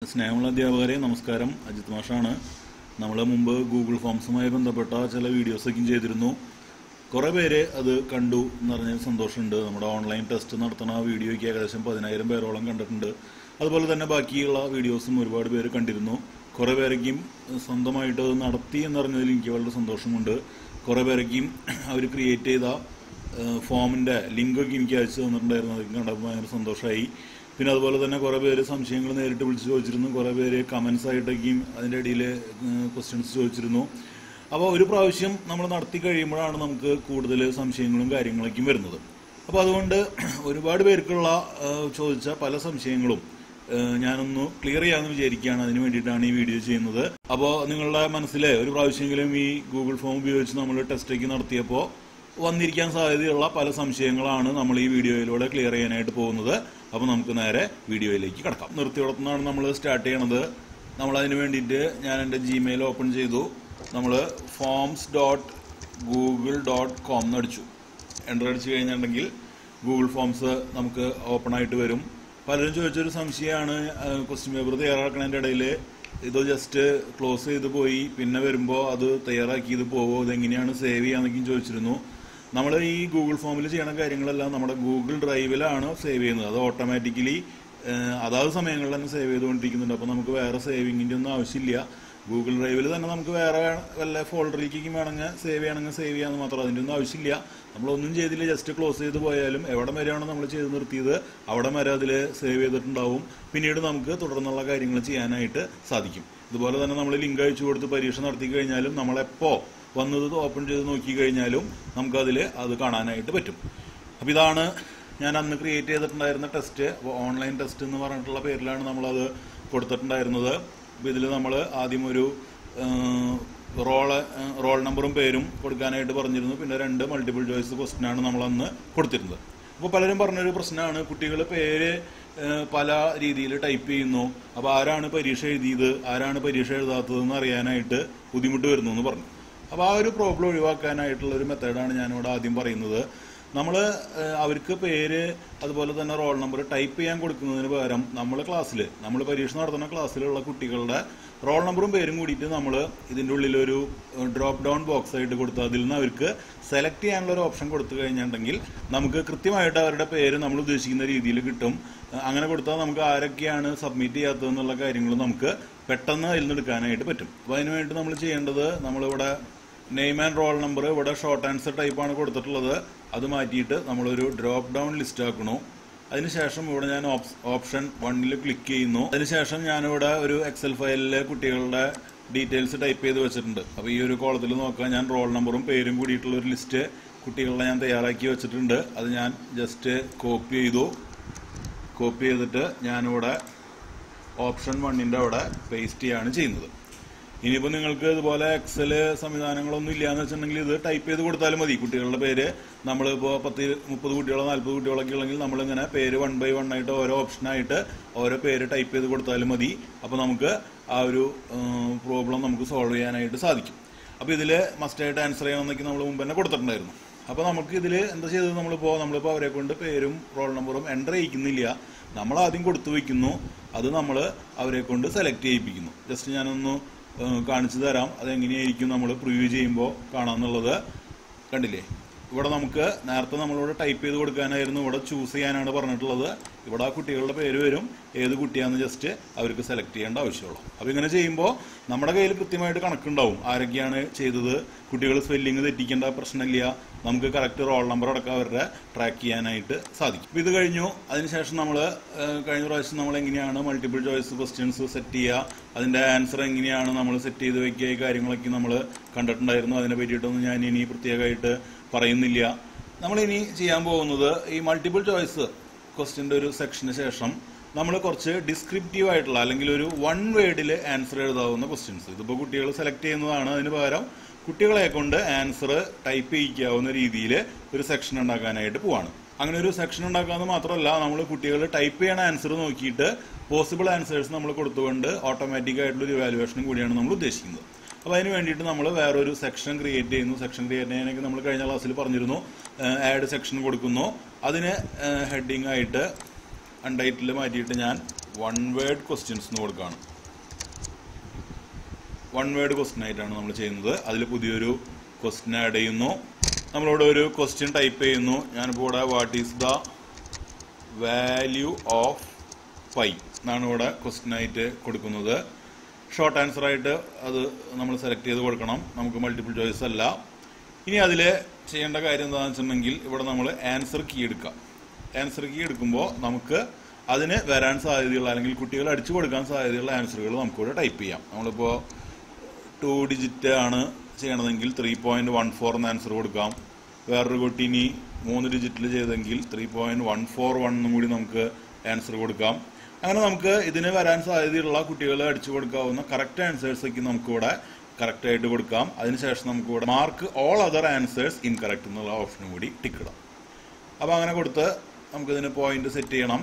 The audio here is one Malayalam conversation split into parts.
സ്നേഹമുള്ള അധ്യാപകരെ നമസ്കാരം അജിത് മാഷാണ് നമ്മൾ മുമ്പ് ഗൂഗിൾ ഫോംസുമായി ബന്ധപ്പെട്ട ചില വീഡിയോസൊക്കെ ചെയ്തിരുന്നു കുറേ പേര് അത് കണ്ടു എന്ന് പറഞ്ഞ സന്തോഷമുണ്ട് നമ്മുടെ ഓൺലൈൻ ടെസ്റ്റ് നടത്തുന്ന ആ വീഡിയോയ്ക്ക് ഏകദേശം പതിനായിരം പേരോളം കണ്ടിട്ടുണ്ട് അതുപോലെ തന്നെ ബാക്കിയുള്ള വീഡിയോസും ഒരുപാട് പേര് കണ്ടിരുന്നു കുറേ പേരേക്കും സ്വന്തമായിട്ട് അത് നടത്തി എന്നറിഞ്ഞതിൽ എനിക്ക് വളരെ സന്തോഷമുണ്ട് കുറേ പേരേക്കും അവർ ക്രിയേറ്റ് ചെയ്ത ഫോമിൻ്റെ ലിങ്കൊക്കെ എനിക്ക് അയച്ചു തന്നിട്ടുണ്ടായിരുന്നു അതൊക്കെ കണ്ടപ്പോൾ ഭയങ്കര സന്തോഷമായി പിന്നെ അതുപോലെ തന്നെ കുറേ പേര് സംശയങ്ങൾ നേരിട്ട് വിളിച്ച് ചോദിച്ചിരുന്നു കുറേ പേര് കമൻസ് ആയിട്ടൊക്കെയും അതിൻ്റെ ഇടയിൽ ക്വസ്റ്റ്യൻസ് ചോദിച്ചിരുന്നു അപ്പോൾ ഒരു പ്രാവശ്യം നമ്മൾ നടത്തി കഴിയുമ്പോഴാണ് നമുക്ക് കൂടുതൽ സംശയങ്ങളും കാര്യങ്ങളൊക്കെയും വരുന്നത് അപ്പോൾ അതുകൊണ്ട് ഒരുപാട് പേർക്കുള്ള ആ, ചോദിച്ച പല സംശയങ്ങളും ആ, ഞാനൊന്ന് ക്ലിയർ ചെയ്യാമെന്ന് വിചാരിക്കുകയാണ് അതിന് വേണ്ടിയിട്ടാണ് ഈ വീഡിയോ ചെയ്യുന്നത് അപ്പോൾ നിങ്ങളുടെ മനസ്സിൽ ഒരു പ്രാവശ്യമെങ്കിലും ഈ ഗൂഗിൾ ഫോം ഉപയോഗിച്ച് നമ്മൾ ടെസ്റ്റൊക്കെ നടത്തിയപ്പോൾ വന്നിരിക്കാൻ സാധ്യതയുള്ള പല സംശയങ്ങളാണ് നമ്മൾ ഈ വീഡിയോയിലൂടെ ക്ലിയർ ചെയ്യാനായിട്ട് പോകുന്നത് അപ്പോൾ നമുക്ക് നേരെ വീഡിയോയിലേക്ക് കിടക്കാം നിർത്തിയോടത്തുനിന്നാണ് നമ്മൾ സ്റ്റാർട്ട് ചെയ്യണത് നമ്മൾ അതിന് വേണ്ടിയിട്ട് ഞാൻ എൻ്റെ ജിമെയിൽ ഓപ്പൺ ചെയ്തു നമ്മൾ forms dot Google dot com എന്ന് അടിച്ചു എൻ്റർ അടിച്ചു കഴിഞ്ഞിട്ടുണ്ടെങ്കിൽ ഗൂഗിൾ ഫോംസ് നമുക്ക് ഓപ്പൺ ആയിട്ട് വരും പലരും ചോദിച്ചൊരു സംശയമാണ് ക്വസ്റ്റ്യൻ പേപ്പർ തയ്യാറാക്കുന്നതിൻ്റെ ഇടയിൽ ഇത് ജസ്റ്റ് ക്ലോസ് ചെയ്ത് പോയി പിന്നെ വരുമ്പോൾ അത് തയ്യാറാക്കിയത് പോവോ ഇതെങ്ങനെയാണ് സേവ് ചെയ്യാന്നൊക്കെയും ചോദിച്ചിരുന്നു നമ്മൾ ഈ ഗൂഗിൾ ഫോമിൽ ചെയ്യണ കാര്യങ്ങളെല്ലാം നമ്മുടെ ഗൂഗിൾ ഡ്രൈവിലാണ് സേവ് ചെയ്യുന്നത് അത് ഓട്ടോമാറ്റിക്കലി അതാത് സമയങ്ങളിൽ തന്നെ സേവ് ചെയ്തുകൊണ്ടിരിക്കുന്നുണ്ട് അപ്പോൾ നമുക്ക് വേറെ സേവിങ്ങിൻ്റെ ഒന്നും ആവശ്യമില്ല ഗൂഗിൾ ഡ്രൈവിൽ തന്നെ നമുക്ക് വേറെ വല്ല ഫോൾഡറിലേക്കും വേണമെങ്കിൽ സേവ് ചെയ്യണമെങ്കിൽ സേവ് ചെയ്യാമെന്ന് മാത്രം അതിൻ്റെ ഒന്നും ആവശ്യമില്ല നമ്മളൊന്നും ചെയ്തില്ല ജസ്റ്റ് ക്ലോസ് ചെയ്ത് പോയാലും എവിടെ വരെയാണോ നമ്മൾ ചെയ്ത് നിർത്തിയത് അവിടെ വരെ അതിൽ സേവ് ചെയ്തിട്ടുണ്ടാവും പിന്നീട് നമുക്ക് തുടർന്നുള്ള കാര്യങ്ങൾ ചെയ്യാനായിട്ട് സാധിക്കും ഇതുപോലെ തന്നെ നമ്മൾ ലിങ്ക് അയച്ചു കൊടുത്ത് പരീക്ഷ നടത്തി കഴിഞ്ഞാലും നമ്മളെപ്പോൾ വന്നത് ഓപ്പൺ ചെയ്ത് നോക്കി കഴിഞ്ഞാലും നമുക്കതിൽ അത് കാണാനായിട്ട് പറ്റും അപ്പോൾ ഇതാണ് ഞാൻ അന്ന് ക്രിയേറ്റ് ചെയ്തിട്ടുണ്ടായിരുന്ന ടെസ്റ്റ് അപ്പോൾ ഓൺലൈൻ ടെസ്റ്റ് എന്ന് പറഞ്ഞിട്ടുള്ള പേരിലാണ് നമ്മളത് കൊടുത്തിട്ടുണ്ടായിരുന്നത് അപ്പോൾ ഇതിൽ നമ്മൾ ആദ്യം ഒരു റോള് റോൾ നമ്പറും പേരും കൊടുക്കാനായിട്ട് പറഞ്ഞിരുന്നു പിന്നെ രണ്ട് മൾട്ടിപ്പിൾ ചോയ്സ് ക്വസ്റ്റ്യനാണ് നമ്മളന്ന് കൊടുത്തിരുന്നത് അപ്പോൾ പലരും പറഞ്ഞൊരു പ്രശ്നമാണ് കുട്ടികൾ പേര് ഏഹ്, പല രീതിയിൽ ടൈപ്പ് ചെയ്യുന്നു അപ്പോൾ ആരാണ് പരീക്ഷ എഴുതിയത് ആരാണ് പരീക്ഷ എഴുതാത്തതെന്ന് അറിയാനായിട്ട് ബുദ്ധിമുട്ട് വരുന്നു എന്ന് പറഞ്ഞു അപ്പോൾ ആ ഒരു പ്രോബ്ലം ഒഴിവാക്കാനായിട്ടുള്ള ഒരു മെത്തേഡാണ് ഞാനിവിടെ ആദ്യം പറയുന്നത് നമ്മൾ അവർക്ക് പേര് അതുപോലെ തന്നെ റോൾ നമ്പർ ടൈപ്പ് ചെയ്യാൻ കൊടുക്കുന്നതിന് പകരം നമ്മൾ ക്ലാസ്സിൽ നമ്മൾ പരീക്ഷ നടത്തുന്ന ക്ലാസ്സിലുള്ള കുട്ടികളുടെ റോൾ നമ്പറും പേരും കൂടിയിട്ട് നമ്മൾ ഇതിൻ്റെ ഉള്ളിലൊരു ഡ്രോപ്പ് ഡൗൺ ബോക്സ് ആയിട്ട് കൊടുത്ത് അതിൽ നിന്ന് അവർക്ക് സെലക്ട് ചെയ്യാനുള്ള ഒരു ഓപ്ഷൻ കൊടുത്തു കഴിഞ്ഞിട്ടുണ്ടെങ്കിൽ നമുക്ക് കൃത്യമായിട്ട് അവരുടെ പേര് നമ്മൾ ഉദ്ദേശിക്കുന്ന രീതിയിൽ കിട്ടും ഏഹ് അങ്ങനെ കൊടുത്താൽ നമുക്ക് ആരൊക്കെയാണ് സബ്മിറ്റ് ചെയ്യാത്തതെന്നുള്ള കാര്യങ്ങൾ നമുക്ക് പെട്ടെന്ന് അതിൽ നിന്ന് എടുക്കാനായിട്ട് പറ്റും അപ്പോൾ അതിന് വേണ്ടി നമ്മൾ ചെയ്യേണ്ടത് നമ്മളിവിടെ നെയിം ആൻഡ് റോൾ നമ്പർ ഇവിടെ ഷോർട്ട് ആൻസർ ടൈപ്പാണ് കൊടുത്തിട്ടുള്ളത് അത് മാറ്റിയിട്ട് നമ്മളൊരു ഡ്രോപ്പ് ഡൗൺ ലിസ്റ്റ് ആക്കണു അതിനുശേഷം ഇവിടെ ഞാൻ ഓപ്ഷൻ വണ്ണിൽ ക്ലിക്ക് ചെയ്യുന്നു അതിനുശേഷം ഞാനിവിടെ ഒരു എക്സൽ ഫയലിൽ കുട്ടികളുടെ ഡീറ്റെയിൽസ് ടൈപ്പ് ചെയ്ത് വെച്ചിട്ടുണ്ട് അപ്പോൾ ഈ ഒരു കോളത്തിൽ നോക്കാൻ ഞാൻ റോൾ നമ്പറും പേരും കൂടിയിട്ടുള്ള ഒരു ലിസ്റ്റ് കുട്ടികളുടെ ഞാൻ തയ്യാറാക്കി വെച്ചിട്ടുണ്ട് അത് ഞാൻ ജസ്റ്റ് കോപ്പി ചെയ്തു കോപ്പി ചെയ്തിട്ട് ഞാനിവിടെ ഓപ്ഷൻ വണ്ണിൻ്റെ അവിടെ പേസ്റ്റ് ചെയ്യാണ് ചെയ്യുന്നത് ഇനിയിപ്പോൾ നിങ്ങൾക്ക് ഇതുപോലെ എക്സൽ സംവിധാനങ്ങളൊന്നും ഇല്ലയെന്ന് വെച്ചിട്ടുണ്ടെങ്കിൽ ഇത് ടൈപ്പ് ചെയ്ത് കൊടുത്താലും മതി കുട്ടികളുടെ പേര് നമ്മളിപ്പോൾ പത്ത് മുപ്പത് കുട്ടികളോ നാൽപ്പത് കുട്ടികളൊക്കെ ഉള്ളെങ്കിൽ നമ്മളിങ്ങനെ പേര് വൺ ബൈ വൺ ആയിട്ട് ഓരോ ഓപ്ഷനായിട്ട് ഓരോ പേര് ടൈപ്പ് ചെയ്ത് കൊടുത്താലും മതി അപ്പോൾ നമുക്ക് ആ ഒരു പ്രോബ്ലം നമുക്ക് സോൾവ് ചെയ്യാനായിട്ട് സാധിക്കും അപ്പോൾ ഇതിൽ മസ്റ്റായിട്ട് ആൻസർ ചെയ്യണമെന്നൊക്കെ നമ്മൾ മുമ്പ് തന്നെ കൊടുത്തിട്ടുണ്ടായിരുന്നു അപ്പോൾ നമുക്ക് ഇതിൽ എന്താ ചെയ്തത് നമ്മളിപ്പോൾ നമ്മളിപ്പോൾ അവരെ കൊണ്ട് പേരും റോൾ നമ്പറും എൻ്റർ ചെയ്യിക്കുന്നില്ല നമ്മൾ ആദ്യം കൊടുത്തു വയ്ക്കുന്നു അത് നമ്മൾ അവരെ കൊണ്ട് സെലക്ട് ചെയ്യിപ്പിക്കുന്നു ജസ്റ്റ് ഞാനൊന്ന് ഏഹ്, കാണിച്ചു തരാം അതെങ്ങനെയായിരിക്കും നമ്മൾ പ്രിവ്യൂ ചെയ്യുമ്പോൾ കാണാമെന്നുള്ളത് കണ്ടില്ലേ ഇവിടെ നമുക്ക് നേരത്തെ നമ്മളിവിടെ ടൈപ്പ് ചെയ്ത് കൊടുക്കാനായിരുന്നു ഇവിടെ ചൂസ് ചെയ്യാനാണ് പറഞ്ഞിട്ടുള്ളത് ഇവിടെ ആ കുട്ടികളുടെ പേര് വരും ഏത് കുട്ടിയാണെന്ന് ജസ്റ്റ് അവർക്ക് സെലക്ട് ചെയ്യേണ്ട ആവശ്യമുള്ളൂ അപ്പോൾ ഇങ്ങനെ ചെയ്യുമ്പോൾ നമ്മുടെ കയ്യിൽ കൃത്യമായിട്ട് കണക്കുണ്ടാവും ആരൊക്കെയാണ് ചെയ്തത് കുട്ടികൾ സ്പെല്ലിങ് തെറ്റിക്കേണ്ട പ്രശ്നമില്ല നമുക്ക് കറക്റ്റ് റോൾ നമ്പർ അടക്കം അവരുടെ ട്രാക്ക് ചെയ്യാനായിട്ട് സാധിക്കും അപ്പോൾ ഇത് കഴിഞ്ഞു അതിനുശേഷം നമ്മൾ കഴിഞ്ഞ പ്രാവശ്യം നമ്മൾ എങ്ങനെയാണ് മൾട്ടിപ്പിൾ ചോയ്സ് ക്വസ്റ്റ്യൻസ് സെറ്റ് ചെയ്യുക അതിൻ്റെ ആൻസർ എങ്ങനെയാണ് നമ്മൾ സെറ്റ് ചെയ്ത് വെക്കുക ഈ കാര്യങ്ങളൊക്കെ നമ്മൾ കണ്ടിട്ടുണ്ടായിരുന്നു അതിനെ പറ്റിയിട്ടൊന്നും ഞാൻ ഇനി പ്രത്യേകമായിട്ട് പറയുന്നില്ല നമ്മളിനി ചെയ്യാൻ പോകുന്നത് ഈ മൾട്ടിപ്പിൾ ചോയ്സ് ക്വസ്റ്റ്യൻ്റെ ഒരു സെക്ഷന് ശേഷം നമ്മൾ കുറച്ച് ഡിസ്ക്രിപ്റ്റീവ് ആയിട്ടുള്ള അല്ലെങ്കിൽ ഒരു വൺ വേർഡിൽ ആൻസർ എഴുതാവുന്ന ക്വസ്റ്റ്യൻസ് ഇതിപ്പോൾ കുട്ടികൾ സെലക്ട് ചെയ്യുന്നതാണ് അതിന് പകരം കുട്ടികളെ കൊണ്ട് ആൻസർ ടൈപ്പ് ചെയ്യിക്കാവുന്ന രീതിയിൽ ഒരു സെക്ഷൻ ഉണ്ടാക്കാനായിട്ട് പോവാണ് അങ്ങനെ ഒരു സെക്ഷൻ ഉണ്ടാക്കാന്ന് മാത്രമല്ല നമ്മൾ കുട്ടികൾ ടൈപ്പ് ചെയ്യണ ആൻസർ നോക്കിയിട്ട് പോസിബിൾ ആൻസേഴ്സ് നമ്മൾ കൊടുത്തുകൊണ്ട് ഓട്ടോമാറ്റിക് ആയിട്ടുള്ള ഒരു ഇവാലുവേഷനും കൂടിയാണ് നമ്മൾ ഉദ്ദേശിക്കുന്നത് അപ്പോൾ അതിന് വേണ്ടിയിട്ട് നമ്മൾ വേറൊരു സെക്ഷൻ ക്രിയേറ്റ് ചെയ്യുന്നു സെക്ഷൻ ക്രിയേറ്റ് ചെയ്യാനൊക്കെ നമ്മൾ കഴിഞ്ഞ ക്ലാസ്സിൽ പറഞ്ഞിരുന്നു ആഡ് സെക്ഷൻ കൊടുക്കുന്നു അതിന് ഹെഡിങ് ആയിട്ട് അൺടൈറ്റിൽ മാറ്റിയിട്ട് ഞാൻ വൺ വേർഡ് ക്വസ്റ്റ്യൻസ് എന്ന് കൊടുക്കുകയാണ് വൺ വേർഡ് ക്വസ്റ്റ്യൻ ആയിട്ടാണ് നമ്മൾ ചെയ്യുന്നത് അതിൽ പുതിയൊരു ക്വസ്റ്റ്യൻ ആഡ് ചെയ്യുന്നു നമ്മളിവിടെ ഒരു ക്വസ്റ്റ്യൻ ടൈപ്പ് ചെയ്യുന്നു ഞാനിപ്പോൾ ഇവിടെ what is the value of pi എന്നാണ് ഇവിടെ ക്വസ്റ്റ്യൻ ആയിട്ട് കൊടുക്കുന്നത് ഷോർട്ട് ആൻസർ ആയിട്ട് അത് നമ്മൾ സെലക്ട് ചെയ്ത് കൊടുക്കണം നമുക്ക് മൾട്ടിപ്പിൾ ചോയ്സ് അല്ല ഇനി അതിൽ ചെയ്യേണ്ട കാര്യം എന്താണെന്ന് വെച്ചിട്ടുണ്ടെങ്കിൽ ഇവിടെ നമ്മൾ ആൻസർ കീ എടുക്കാം ആൻസർ കീ എടുക്കുമ്പോൾ നമുക്ക് അതിന് വരാൻ സാധ്യതയുള്ള അല്ലെങ്കിൽ കുട്ടികൾ അടിച്ചു കൊടുക്കാൻ സാധ്യതയുള്ള ആൻസറുകൾ നമുക്കിവിടെ ടൈപ്പ് ചെയ്യാം നമ്മളിപ്പോൾ ടു ഡിജിറ്റ് ആണ് ചെയ്യണതെങ്കിൽ ത്രീ പോയിന്റ് വൺ ഫോർ എന്ന് ആൻസർ കൊടുക്കാം വേറൊരു കുട്ടി ഇനി മൂന്ന് ഡിജിറ്റിൽ ചെയ്തെങ്കിൽ three point one four one എന്നും കൂടി നമുക്ക് ആൻസർ കൊടുക്കാം അങ്ങനെ നമുക്ക് ഇതിന് വരാൻ സാധ്യതയുള്ള കുട്ടികൾ അടിച്ചു കൊടുക്കാവുന്ന കറക്റ്റ് ആൻസേഴ്സൊക്കെ നമുക്കിവിടെ കറക്റ്റ് ആയിട്ട് കൊടുക്കാം അതിനുശേഷം നമുക്കിവിടെ mark all other answers incorrect എന്നുള്ള ഓപ്ഷനും കൂടി ടിക്ക് ഇടാം അപ്പോൾ അങ്ങനെ കൊടുത്ത് നമുക്കിതിന് പോയിന്റ് സെറ്റ് ചെയ്യണം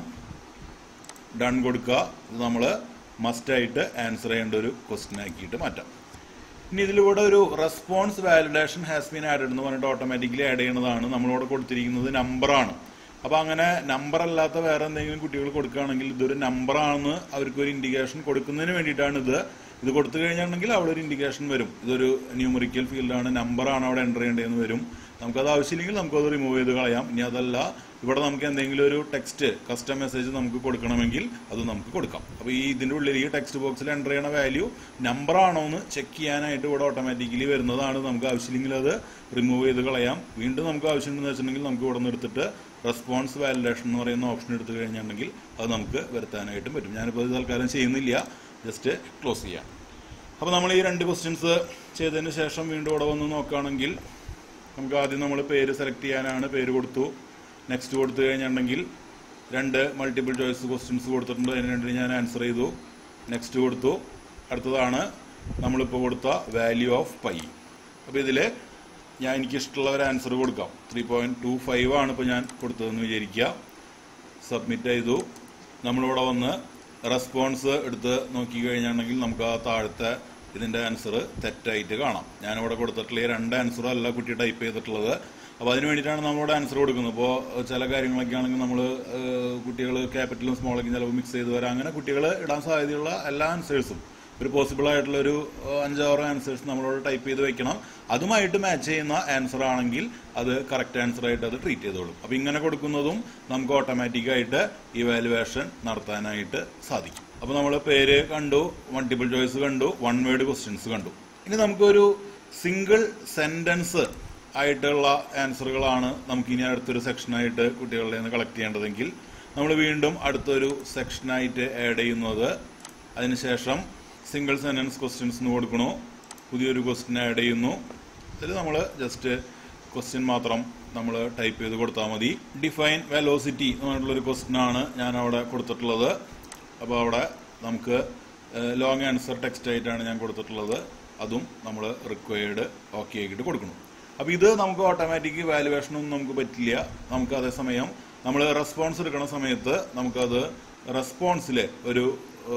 ഡൺ കൊടുക്കുക ഇത് നമ്മൾ മസ്റ്റായിട്ട് ആൻസർ ചെയ്യേണ്ട ഒരു ക്വസ്റ്റ്യൻ ആക്കിയിട്ട് മാറ്റാം ഇനി ഇതിലൂടെ ഒരു response validation has been added എന്ന് പറഞ്ഞിട്ട് ഓട്ടോമാറ്റിക്കലി ആഡ് ചെയ്യുന്നതാണ് നമ്മളിവിടെ കൊടുത്തിരിക്കുന്നത് നമ്പറാണ് അപ്പോൾ അങ്ങനെ നമ്പർ അല്ലാത്ത വേറെ എന്തെങ്കിലും കുട്ടികൾ കൊടുക്കുകയാണെങ്കിൽ ഇതൊരു നമ്പറാണെന്ന് അവർക്ക് ഒരു ഇൻഡിക്കേഷൻ കൊടുക്കുന്നതിന് വേണ്ടിയിട്ടാണ് ഇത് ഇത് കൊടുത്തു കഴിഞ്ഞിട്ടുണ്ടെങ്കിൽ അവിടെ ഒരു ഇൻഡിക്കേഷൻ വരും ഇതൊരു ന്യൂമറിക്കൽ ഫീൽഡാണ് നമ്പറാണ് അവിടെ എൻ്റർ ചെയ്യേണ്ടതെന്ന് വരും നമുക്കത് ആവശ്യമില്ലെങ്കിൽ നമുക്കത് റിമൂവ് ചെയ്ത് കളയാം ഇനി അതല്ല ഇവിടെ നമുക്ക് എന്തെങ്കിലും ഒരു ടെക്സ്റ്റ് കസ്റ്റം മെസ്സേജ് നമുക്ക് കൊടുക്കണമെങ്കിൽ അത് നമുക്ക് കൊടുക്കാം അപ്പോൾ ഈ ഇതിൻ്റെ ഉള്ളിൽ ഈ ടെക്സ്റ്റ് ബോക്സിൽ എൻ്റർ ചെയ്യണ വാല്യൂ നമ്പർ ആണോ എന്ന് ചെക്ക് ചെയ്യാനായിട്ട് ഇവിടെ ഓട്ടോമാറ്റിക്കലി വരുന്നതാണ് നമുക്ക് ആവശ്യമില്ലെങ്കിൽ അത് റിമൂവ് ചെയ്ത് കളയാം വീണ്ടും നമുക്ക് ആവശ്യമുണ്ടെന്ന് വെച്ചിട്ടുണ്ടെങ്കിൽ നമുക്ക് ഇവിടെ നിന്ന് എടുത്തിട്ട് റെസ്പോൺസ് വാലിഡേഷൻ എന്ന് പറയുന്ന ഓപ്ഷൻ എടുത്തു കഴിഞ്ഞിട്ടുണ്ടെങ്കിൽ അത് നമുക്ക് വരുത്താനായിട്ടും പറ്റും ഞാനിപ്പോൾ ഇത് തൽക്കാലം ചെയ്യുന്നില്ല ജസ്റ്റ് ക്ലോസ് ചെയ്യാം അപ്പോൾ നമ്മൾ ഈ രണ്ട് ക്വസ്റ്റ്യൻസ് ചെയ്തതിന് ശേഷം വീണ്ടും ഇവിടെ വന്ന് നോക്കുകയാണെങ്കിൽ നമുക്ക് ആദ്യം നമ്മൾ പേര് സെലക്ട് ചെയ്യാനാണ് പേര് കൊടുത്തു നെക്സ്റ്റ് കൊടുത്തു കഴിഞ്ഞിട്ടുണ്ടെങ്കിൽ രണ്ട് മൾട്ടിപ്പിൾ ചോയ്സ് ക്വസ്റ്റ്യൻസ് കൊടുത്തിട്ടുണ്ട് അതിന് രണ്ടിന് ഞാൻ ആൻസർ ചെയ്തു നെക്സ്റ്റ് കൊടുത്തു അടുത്തതാണ് നമ്മളിപ്പോൾ കൊടുത്ത വാല്യൂ ഓഫ് പൈ അപ്പോൾ ഇതിൽ ഞാൻ എനിക്ക് ഇഷ്ടമുള്ള ഒരു ആൻസർ കൊടുക്കാം ത്രീ പോയിൻറ്റ് ടു ഫൈവ് ആണ് ഇപ്പോൾ ഞാൻ കൊടുത്തതെന്ന് വിചാരിക്കുക സബ്മിറ്റ് ചെയ്തു നമ്മളിവിടെ വന്ന് റെസ്പോൺസ് എടുത്ത് നോക്കി കഴിഞ്ഞിട്ടുണ്ടെങ്കിൽ നമുക്ക് ആ താഴത്തെ ഇതിൻ്റെ ആൻസർ തെറ്റായിട്ട് കാണാം ഞാനിവിടെ കൊടുത്തിട്ടുള്ള ഈ രണ്ട് ആൻസറും അല്ല കുട്ടി ടൈപ്പ് ചെയ്തിട്ടുള്ളത് അപ്പോൾ അതിന് വേണ്ടിയിട്ടാണ് നമ്മളിവിടെ ആൻസർ കൊടുക്കുന്നത് ഇപ്പോൾ ചില കാര്യങ്ങളൊക്കെ ആണെങ്കിൽ നമ്മൾ കുട്ടികൾ ക്യാപിറ്റലും സ്മോളൊക്കെ ചിലപ്പോൾ മിക്സ് ചെയ്ത് വരാം അങ്ങനെ കുട്ടികൾ ഇടാൻ സാധ്യതയുള്ള എല്ലാ ആൻസേഴ്സും ഒരു പോസിബിൾ ആയിട്ടുള്ള ഒരു ഏഹ്, അഞ്ചാറ് ആൻസേഴ്സ് നമ്മളോട് ടൈപ്പ് ചെയ്ത് വെക്കണം അതുമായിട്ട് മാച്ച് ചെയ്യുന്ന ആൻസർ ആണെങ്കിൽ അത് കറക്റ്റ് ആൻസർ ആയിട്ട് അത് ട്രീറ്റ് ചെയ്തോളും അപ്പോൾ ഇങ്ങനെ കൊടുക്കുന്നതും നമുക്ക് ഓട്ടോമാറ്റിക്കായിട്ട് ഇവാലുവേഷൻ നടത്താനായിട്ട് സാധിക്കും അപ്പോൾ നമ്മൾ പേര് കണ്ടു മൾട്ടിപ്പിൾ ചോയ്സ് കണ്ടു വൺ വേർഡ് ക്വസ്റ്റ്യൻസ് കണ്ടു ഇനി നമുക്കൊരു സിംഗിൾ സെന്റൻസ് ആയിട്ടുള്ള ആൻസറുകളാണ് നമുക്ക് ഇനി അടുത്തൊരു സെക്ഷനായിട്ട് കുട്ടികളുടെ നിന്ന് കളക്ട് ചെയ്യേണ്ടതെങ്കിൽ നമ്മൾ വീണ്ടും അടുത്തൊരു സെക്ഷനായിട്ട് ആഡ് ചെയ്യുന്നത് അതിനുശേഷം സിംഗിൾ സെന്റൻസ് ക്വസ്റ്റ്യൻസ് എന്ന് കൊടുക്കണു പുതിയൊരു ക്വസ്റ്റ്യൻ ആഡ് ചെയ്യുന്നു ഇതിൽ നമ്മൾ ജസ്റ്റ് ക്വസ്റ്റ്യൻ മാത്രം നമ്മൾ ടൈപ്പ് ചെയ്ത് കൊടുത്താൽ മതി ഡിഫൈൻ വെലോസിറ്റി എന്ന് പറഞ്ഞിട്ടുള്ളൊരു ക്വസ്റ്റ്യൻ ആണ് ഞാൻ അവിടെ കൊടുത്തിട്ടുള്ളത് അപ്പോൾ അവിടെ നമുക്ക് ലോങ് ആൻസർ ടെക്സ്റ്റ് ആയിട്ടാണ് ഞാൻ കൊടുത്തിട്ടുള്ളത് അതും നമ്മൾ റിക്വയർഡ് ഓക്കെ ആക്കിയിട്ട് കൊടുക്കണം അപ്പോൾ ഇത് നമുക്ക് ഓട്ടോമാറ്റിക് വാലുവേഷനൊന്നും നമുക്ക് പറ്റില്ല നമുക്ക് അതേസമയം നമ്മൾ റെസ്പോൺസ് എടുക്കുന്ന സമയത്ത് നമുക്കത് റെസ്പോൺസിൽ ഒരു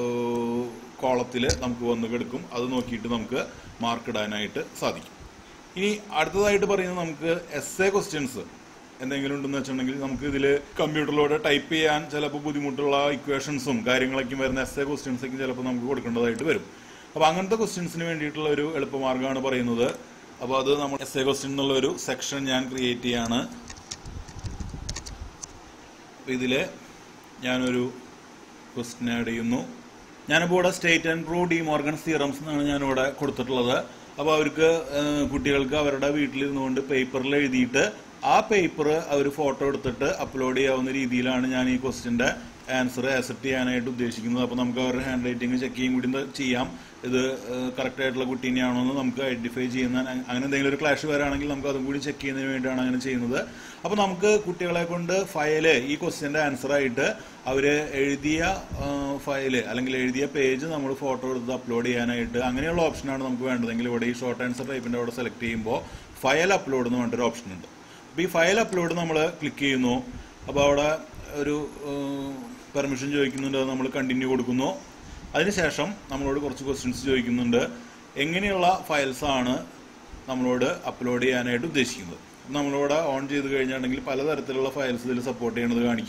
കോളത്തിൽ നമുക്ക് വന്ന് കിടക്കും അത് നോക്കിയിട്ട് നമുക്ക് മാർക്ക് ഇടാനായിട്ട് സാധിക്കും ഇനി അടുത്തതായിട്ട് പറയുന്നത് നമുക്ക് എസ് എ ക്വസ്റ്റ്യൻസ് എന്തെങ്കിലും ഉണ്ടെന്ന് വെച്ചിട്ടുണ്ടെങ്കിൽ നമുക്ക് ഇതിൽ കമ്പ്യൂട്ടറിലൂടെ ടൈപ്പ് ചെയ്യാൻ ചിലപ്പോൾ ബുദ്ധിമുട്ടുള്ള ഇക്വേഷൻസും കാര്യങ്ങളൊക്കെ വരുന്ന എസ് എ ക്വസ്റ്റ്യൻസ് ഒക്കെ ചിലപ്പോൾ നമുക്ക് കൊടുക്കേണ്ടതായിട്ട് വരും അപ്പോൾ അങ്ങനത്തെ ക്വസ്റ്റ്യൻസിന് വേണ്ടിയിട്ടുള്ള ഒരു എളുപ്പമാർഗ്ഗമാണ് പറയുന്നത് അപ്പോൾ അത് നമ്മൾ എസ് എ ക്വസ്റ്റ്യൻ എന്നുള്ള ഒരു സെക്ഷൻ ഞാൻ ക്രിയേറ്റ് ചെയ്യാണ് അപ്പോൾ ഇതിൽ ഞാനൊരു ക്വസ്റ്റ്യൻ ആഡ് ചെയ്യുന്നു ഞാനിപ്പോൾ ഇവിടെ state and prove De Morgan theorems എന്നാണ് ഞാനിവിടെ കൊടുത്തിട്ടുള്ളത് അപ്പോൾ അവർക്ക് ഏഹ്, കുട്ടികൾക്ക് അവരുടെ വീട്ടിലിരുന്നുകൊണ്ട് പേപ്പറിൽ എഴുതിയിട്ട് ആ പേപ്പർ അവർ ഫോട്ടോ എടുത്തിട്ട് അപ്ലോഡ് ചെയ്യാവുന്ന രീതിയിലാണ് ഞാൻ ഈ ക്വസ്റ്റ്യൻ്റെ ആൻസർ ആക്സെപ്റ്റ് ചെയ്യാനായിട്ട് ഉദ്ദേശിക്കുന്നത് അപ്പോൾ നമുക്ക് അവരുടെ ഹാൻഡ് റൈറ്റിംഗ് ചെക്ക് ചെയ്യും കൂടി ചെയ്യാം ഇത് കറക്റ്റ് ആയിട്ടുള്ള കുട്ടീനെയാണോ എന്ന് നമുക്ക് ഐഡന്റിഫൈ ചെയ്യുന്ന അങ്ങനെ എന്തെങ്കിലും ഒരു ക്ലാഷ് വരാണെങ്കിൽ നമുക്ക് അതും കൂടി ചെക്ക് ചെയ്യുന്നതിന് വേണ്ടിയാണ് അങ്ങനെ ചെയ്യുന്നത് അപ്പോൾ നമുക്ക് കുട്ടികളെ കൊണ്ട് ഫയല് ഈ ക്വസ്റ്റ്യൻ്റെ ആൻസർ ആയിട്ട് അവർ എഴുതിയ ഫയല് അല്ലെങ്കിൽ എഴുതിയ പേജ് നമ്മൾ ഫോട്ടോ എടുത്ത് അപ്ലോഡ് ചെയ്യാനായിട്ട് അങ്ങനെയുള്ള ഓപ്ഷനാണ് നമുക്ക് വേണ്ടതെങ്കിൽ ഇവിടെ ഈ ഷോർട്ട് ആൻസർ ടൈപ്പിൻ്റെ അവിടെ സെലക്ട് ചെയ്യുമ്പോൾ ഫയൽ അപ്ലോഡ് എന്ന് പറഞ്ഞിട്ടൊരു ഓപ്ഷൻ ഉണ്ട് അപ്പോൾ ഈ ഫയൽ അപ്ലോഡ് നമ്മൾ ക്ലിക്ക് ചെയ്യുന്നു അപ്പോൾ അവിടെ ഒരു പെർമിഷൻ ചോദിക്കുന്നുണ്ട് അത് നമ്മൾ കണ്ടിന്യൂ കൊടുക്കുന്നു അതിനുശേഷം നമ്മളോട് കുറച്ച് ക്വസ്റ്റ്യൻസ് ചോദിക്കുന്നുണ്ട് എങ്ങനെയുള്ള ഫയൽസ് ആണ് നമ്മളോട് അപ്ലോഡ് ചെയ്യാനായിട്ട് ഉദ്ദേശിക്കുന്നത് നമ്മളിവിടെ ഓൺ ചെയ്ത് കഴിഞ്ഞിട്ടുണ്ടെങ്കിൽ പലതരത്തിലുള്ള ഫയൽസ് ഇതിൽ സപ്പോർട്ട് ചെയ്യണത് കാണിക്കും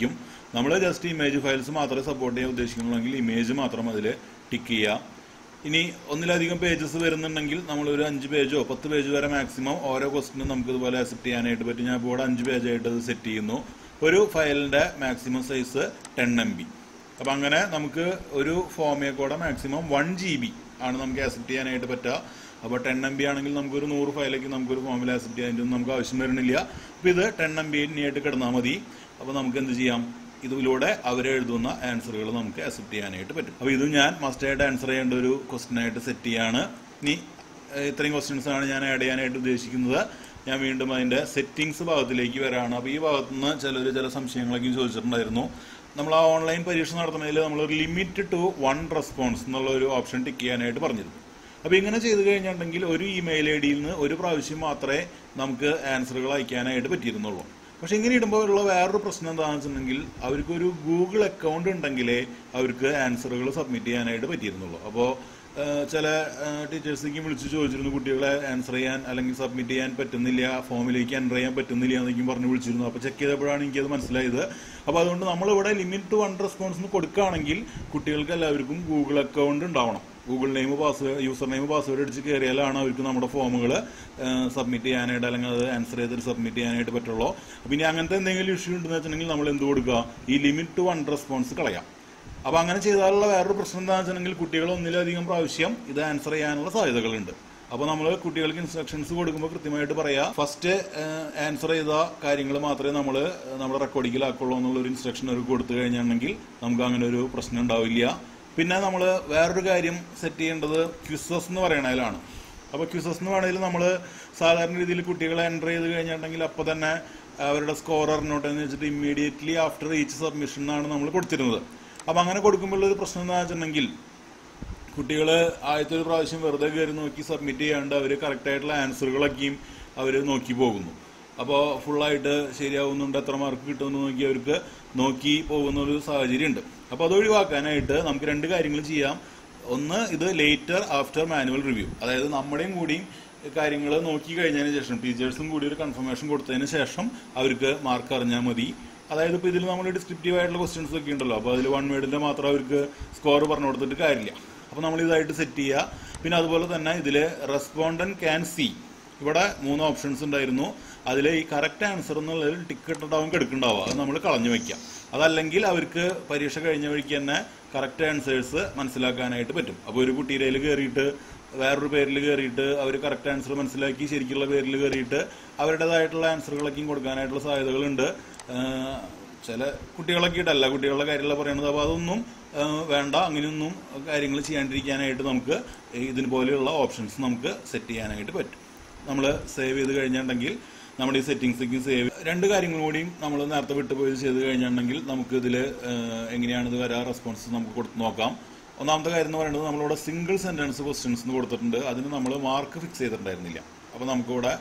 നമ്മൾ ജസ്റ്റ് ഇമേജ് ഫയൽസ് മാത്രമേ സപ്പോർട്ട് ചെയ്യാൻ ഉദ്ദേശിക്കുന്നുള്ളെങ്കിൽ ഇമേജ് മാത്രം അതിൽ ടിക്ക് ചെയ്യുക ഇനി ഒന്നിലധികം പേജസ് വരുന്നുണ്ടെങ്കിൽ നമ്മൾ ഒരു അഞ്ച് പേജോ പത്ത് പേജ് വരെ മാക്സിമം ഓരോ ക്വസ്റ്റിനും നമുക്ക് ഇതുപോലെ അക്സെപ്റ്റ് ചെയ്യാനായിട്ട് പറ്റും ഞാൻ ഇപ്പോൾ ഇവിടെ അഞ്ച് പേജായിട്ട് അത് സെറ്റ് ചെയ്യുന്നു ഒരു ഫയലിൻ്റെ maximum size ten M B അപ്പം അങ്ങനെ നമുക്ക് ഒരു ഫോമിയെ കൂടെ മാക്സിമം വൺ ജി ബി ആണ് നമുക്ക് അക്സെപ്റ്റ് ചെയ്യാനായിട്ട് പറ്റുക അപ്പോൾ ടെൻ എം ബി ആണെങ്കിൽ നമുക്കൊരു നൂറ് ഫയലേക്ക് നമുക്കൊരു ഫോമിൽ അക്സെപ്റ്റ് ചെയ്യാനായിട്ട് നമുക്ക് ആവശ്യം വരുന്നില്ല അപ്പോൾ ഇത് ടെൻ എം ബി ആയിട്ട് കിടന്നാൽ മതി അപ്പോൾ നമുക്ക് എന്ത് ചെയ്യാം ഇതിലൂടെ അവർ എഴുതുന്ന ആൻസറുകൾ നമുക്ക് അക്സെപ്റ്റ് ചെയ്യാനായിട്ട് പറ്റും അപ്പോൾ ഇത് ഞാൻ മസ്റ്റായിട്ട് ആൻസർ ചെയ്യേണ്ട ഒരു ക്വസ്റ്റ്യൻ ആയിട്ട് സെറ്റ് ചെയ്യാണ് ഇനി ഏഹ്, ഇത്രയും ക്വസ്റ്റ്യൻസ് ആണ് ഞാൻ ആഡ് ചെയ്യാനായിട്ട് ഉദ്ദേശിക്കുന്നത് ഞാൻ വീണ്ടും അതിൻ്റെ സെറ്റിങ്സ് ഭാഗത്തിലേക്ക് വരാണ് അപ്പോൾ ഈ ഭാഗത്ത് നിന്ന് ചിലർ ചില സംശയങ്ങളൊക്കെ ചോദിച്ചിട്ടുണ്ടായിരുന്നു നമ്മൾ ആ ഓൺലൈൻ പരീക്ഷ നടത്തുന്നതിൽ നമ്മൾ ലിമിറ്റ് ടു വൺ റെസ്പോൺസ് എന്നുള്ള ഒരു ഓപ്ഷൻ ടിക്ക് ചെയ്യാനായിട്ട് പറഞ്ഞിരുന്നു അപ്പോൾ ഇങ്ങനെ ചെയ്തു കഴിഞ്ഞിട്ടുണ്ടെങ്കിൽ ഒരു ഇമെയിൽ ഐ ഡിയിൽ നിന്ന് ഒരു പ്രാവശ്യം മാത്രമേ നമുക്ക് ആൻസറുകൾ അയക്കാനായിട്ട് പറ്റിയിരുന്നുള്ളൂ പക്ഷെ ഇങ്ങനെ ഇടുമ്പോൾ ഉള്ള വേറൊരു പ്രശ്നം എന്താണെന്ന് വെച്ചിട്ടുണ്ടെങ്കിൽ അവർക്കൊരു ഗൂഗിൾ അക്കൗണ്ട് ഉണ്ടെങ്കിലേ അവർക്ക് ആൻസറുകൾ സബ്മിറ്റ് ചെയ്യാനായിട്ട് പറ്റിയിരുന്നുള്ളൂ അപ്പോൾ ചില ടീച്ചേഴ്സേക്ക് വിളിച്ച് ചോദിച്ചിരുന്നു കുട്ടികളെ ആൻസർ ചെയ്യാൻ അല്ലെങ്കിൽ സബ്മിറ്റ് ചെയ്യാൻ പറ്റുന്നില്ല ഫോമിലേക്ക് എൻ്റർ ചെയ്യാൻ പറ്റുന്നില്ല എന്നൊക്കെയും പറഞ്ഞ് വിളിച്ചിരുന്നു അപ്പോൾ ചെക്ക് ചെയ്തപ്പോഴാണ് എനിക്കത് മനസ്സിലായത് അപ്പോൾ അതുകൊണ്ട് നമ്മളിവിടെ ലിമിറ്റ് ടു വൺ റെസ്പോൺസ് കൊടുക്കുകയാണെങ്കിൽ കുട്ടികൾക്ക് എല്ലാവർക്കും ഗൂഗിൾ അക്കൗണ്ട് ഉണ്ടാവണം Google name password user name password അടിച്ച് കയറിയാലാണ് അവർക്ക് നമ്മുടെ ഫോമുകൾ സബ്മിറ്റ് ചെയ്യാനായിട്ട് അല്ലെങ്കിൽ അത് ആൻസർ ചെയ്തിട്ട് സബ്മിറ്റ് ചെയ്യാനായിട്ട് പറ്റുള്ളൂ അപ്പോൾ ഇനി അങ്ങനത്തെ എന്തെങ്കിലും ഇഷ്യൂ ഉണ്ടെന്ന് വെച്ചിട്ടുണ്ടെങ്കിൽ നമ്മൾ എന്ത് കൊടുക്കുക ഈ ലിമിറ്റ് ടു വൺ റെസ്പോൺസ് കളയാം അപ്പോൾ അങ്ങനെ ചെയ്താലുള്ള വേറൊരു പ്രശ്നം എന്താണെന്ന് വെച്ചിട്ടുണ്ടെങ്കിൽ കുട്ടികൾ ഒന്നിലധികം പ്രാവശ്യം ഇത് ആൻസർ ചെയ്യാനുള്ള സാധ്യതകളുണ്ട് അപ്പോൾ നമ്മൾ കുട്ടികൾക്ക് ഇൻസ്ട്രക്ഷൻസ് കൊടുക്കുമ്പോൾ കൃത്യമായിട്ട് പറയാ ഫസ്റ്റ് ആൻസർ ചെയ്ത കാര്യങ്ങൾ മാത്രമേ നമ്മൾ നമ്മുടെ റെക്കോർഡിങ്ങിലാക്കുള്ളൂ എന്നുള്ള ഒരു ഇൻസ്ട്രക്ഷൻ അവർക്ക് കൊടുത്തു കഴിഞ്ഞിട്ടുണ്ടെങ്കിൽ നമുക്ക് അങ്ങനെ ഒരു പ്രശ്നം ഉണ്ടാവില്ല പിന്നെ നമ്മൾ വേറൊരു കാര്യം സെറ്റ് ചെയ്യേണ്ടത് ക്വിസസ് എന്ന് പറയണതിലാണ് അപ്പോൾ ക്വിസസ് എന്ന് പറയുന്നതിൽ നമ്മൾ സാധാരണ രീതിയിൽ കുട്ടികളെ എൻ്റർ ചെയ്ത് കഴിഞ്ഞിട്ടുണ്ടെങ്കിൽ അപ്പോൾ തന്നെ അവരുടെ സ്കോർ അറിഞ്ഞോട്ടെ എന്ന് വെച്ചിട്ട് ഇമ്മീഡിയറ്റ്ലി ആഫ്റ്റർ ഈച്ച് സബ്മിഷൻ എന്നാണ് നമ്മൾ കൊടുത്തിരുന്നത് അപ്പോൾ അങ്ങനെ കൊടുക്കുമ്പോൾ ഒരു പ്രശ്നം എന്താ വെച്ചിട്ടുണ്ടെങ്കിൽ കുട്ടികൾ ആദ്യത്തെ ഒരു പ്രാവശ്യം വെറുതെ കയറി നോക്കി സബ്മിറ്റ് ചെയ്യാണ്ട് അവർ കറക്റ്റായിട്ടുള്ള ആൻസറുകളൊക്കെയും അവർ നോക്കി പോകുന്നു അപ്പോൾ ഫുള്ളായിട്ട് ശരിയാവുന്നുണ്ട് എത്ര മാർക്ക് കിട്ടുമെന്ന് നോക്കി അവർക്ക് നോക്കി പോകുന്ന ഒരു സാഹചര്യമുണ്ട് അപ്പോൾ അത് ഒഴിവാക്കാനായിട്ട് നമുക്ക് രണ്ട് കാര്യങ്ങൾ ചെയ്യാം ഒന്ന് ഇത് ലേറ്റർ ആഫ്റ്റർ മാനുവൽ റിവ്യൂ അതായത് നമ്മുടെയും കൂടിയും കാര്യങ്ങൾ നോക്കി കഴിഞ്ഞതിന് ശേഷം ടീച്ചേഴ്സും കൂടി ഒരു കൺഫർമേഷൻ കൊടുത്തതിന് ശേഷം അവർക്ക് മാർക്ക് അറിഞ്ഞാൽ മതി അതായത് ഇപ്പോൾ ഇതിൽ നമ്മൾ ഡിസ്ക്രിപ്റ്റീവ് ആയിട്ടുള്ള ക്വസ്റ്റ്യൻസ് ഒക്കെ ഉണ്ടല്ലോ അപ്പോൾ അതിൽ വൺ വേർഡിൻ്റെ മാത്രം അവർക്ക് സ്കോർ പറഞ്ഞു കൊടുത്തിട്ട് കാര്യമില്ല അപ്പോൾ നമ്മൾ ഇതായിട്ട് സെറ്റ് ചെയ്യുക പിന്നെ അതുപോലെ തന്നെ ഇതിൽ റെസ്പോണ്ടൻ ക്യാൻ സി ഇവിടെ മൂന്ന് ഓപ്ഷൻസ് ഉണ്ടായിരുന്നു അതിൽ ഈ കറക്റ്റ് ആൻസർ എന്നുള്ളതിൽ ടിക്കറ്റ് ഉണ്ടാവും എടുക്കുന്നുണ്ടാവുക അത് നമ്മൾ കളഞ്ഞു വയ്ക്കാം അതല്ലെങ്കിൽ അവർക്ക് പരീക്ഷ കഴിഞ്ഞ വഴിക്ക് തന്നെ കറക്റ്റ് ആൻസേഴ്സ് മനസ്സിലാക്കാനായിട്ട് പറ്റും അപ്പോൾ ഒരു കുട്ടിയുടെ കയ്യിൽ കയറിയിട്ട് വേറൊരു പേരിൽ കയറിയിട്ട് അവർ കറക്റ്റ് ആൻസർ മനസ്സിലാക്കി ശരിക്കുള്ള പേരിൽ കയറിയിട്ട് അവരുടേതായിട്ടുള്ള ആൻസറുകളൊക്കെയും കൊടുക്കാനായിട്ടുള്ള സാധ്യതകളുണ്ട് ആഹ് ചില കുട്ടികളൊക്കെ ഇട്ടല്ല കുട്ടികളുടെ കാര്യമുള്ള പറയണത് അപ്പോൾ അതൊന്നും ആഹ് വേണ്ട അങ്ങനെയൊന്നും കാര്യങ്ങൾ ചെയ്യാണ്ടിരിക്കാനായിട്ട് നമുക്ക് ഇതിന് പോലെയുള്ള ഓപ്ഷൻസ് നമുക്ക് സെറ്റ് ചെയ്യാനായിട്ട് പറ്റും നമ്മൾ സേവ് ചെയ്ത് കഴിഞ്ഞിട്ടുണ്ടെങ്കിൽ നമ്മുടെ ഈ സെറ്റിങ്സൊക്കെ സേവ് രണ്ട് കാര്യങ്ങളും കൂടിയും നമ്മൾ നേരത്തെ വിട്ടുപോയി ചെയ്ത് കഴിഞ്ഞിട്ടുണ്ടെങ്കിൽ നമുക്ക് ഇതിൽ എങ്ങനെയാണ് ഇത് വരാ റെസ്പോൺസ് നമുക്ക് കൊടുത്ത് നോക്കാം ഒന്നാമത്തെ കാര്യം എന്ന് പറയുന്നത് നമ്മളിവിടെ സിംഗിൾ സെൻറ്റൻസ് ക്വസ്റ്റ്യൻസ് എന്ന് കൊടുത്തിട്ടുണ്ട് അതിന് നമ്മൾ മാർക്ക് ഫിക്സ് ചെയ്തിട്ടുണ്ടായിരുന്നില്ല അപ്പോൾ നമുക്കിവിടെ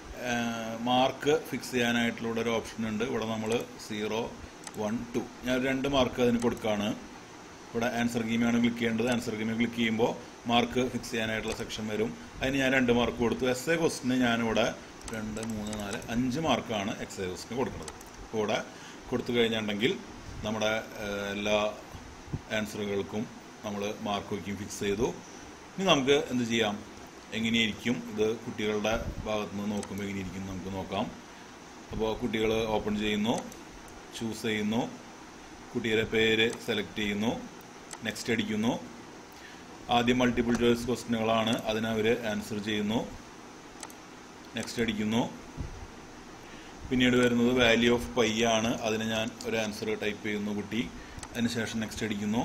മാർക്ക് ഫിക്സ് ചെയ്യാനായിട്ടുള്ള ഇവിടെ ഒരു ഓപ്ഷൻ ഉണ്ട് ഇവിടെ നമ്മൾ സീറോ വൺ ടു ഞാൻ രണ്ട് മാർക്ക് അതിന് കൊടുക്കുകയാണ് ഇവിടെ ആൻസർ ഗീമാണ് ക്ലിക്ക് ചെയ്യേണ്ടത് ആൻസർ ഗീമിൽ ക്ലിക്ക് ചെയ്യുമ്പോൾ മാർക്ക് ഫിക്സ് ചെയ്യാനായിട്ടുള്ള സെക്ഷൻ വരും അതിന് ഞാൻ രണ്ട് മാർക്ക് കൊടുത്തു എസ് എ ക്വസ്റ്റിന് ഞാനിവിടെ രണ്ട് മൂന്ന് നാല് അഞ്ച് മാർക്കാണ് എക്സ് എ ക്വസ്റ്റിന് കൊടുക്കുന്നത് അപ്പോൾ ഇവിടെ കൊടുത്തു കഴിഞ്ഞിട്ടുണ്ടെങ്കിൽ നമ്മുടെ ഏഹ്, എല്ലാ ആൻസറുകൾക്കും നമ്മൾ മാർക്ക് വയ്ക്കും ഫിക്സ് ചെയ്തു ഇനി നമുക്ക് എന്ത് ചെയ്യാം എങ്ങനെയായിരിക്കും ഇത് കുട്ടികളുടെ ഭാഗത്ത് നിന്ന് നോക്കുമ്പോൾ എങ്ങനെയിരിക്കും എന്ന് നമുക്ക് നോക്കാം അപ്പോൾ കുട്ടികൾ ഓപ്പൺ ചെയ്യുന്നു ചൂസ് ചെയ്യുന്നു കുട്ടിയുടെ പേര് സെലക്ട് ചെയ്യുന്നു നെക്സ്റ്റ് അടിക്കുന്നു ആദ്യം മൾട്ടിപ്പിൾ ചോയ്സ് ക്വസ്റ്റ്യനുകളാണ് അതിനവർ ആൻസർ ചെയ്യുന്നു നെക്സ്റ്റ് അടിക്കുന്നു പിന്നീട് വരുന്നത് വാല്യൂ ഓഫ് പൈ ആണ് അതിന് ഞാൻ ഒരു ആൻസർ ടൈപ്പ് ചെയ്യുന്നു കുട്ടി അതിനുശേഷം നെക്സ്റ്റ് അടിക്കുന്നു